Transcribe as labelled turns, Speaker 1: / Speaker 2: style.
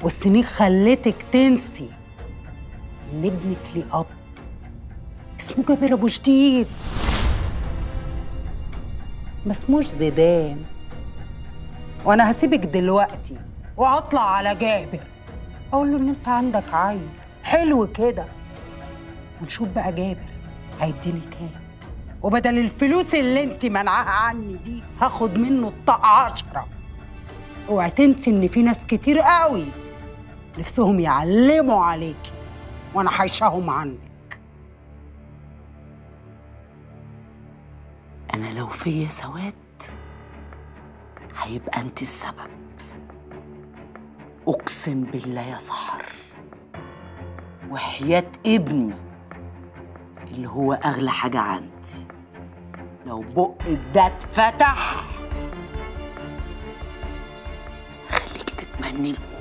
Speaker 1: والسنين خلتك تنسي ان ابنك ليه اب اسمه جابر ابو جديد ما اسموش زيدان وانا هسيبك دلوقتي واطلع على جابر اقول له ان انت عندك عيل حلو كده ونشوف بقى جابر هيديني كام وبدل الفلوس اللي انت منعاها عني دي هاخد منه الطاقة عشرة اوعي تنسي ان في ناس كتير قوي نفسهم يعلموا عليكي وانا حيشاهم عنك انا لو فيا سواد هيبقى انت السبب اقسم بالله يا سحر وحياة ابني اللي هو اغلى حاجة عندي لو بقك ده اتفتح خليكي تتمني الموت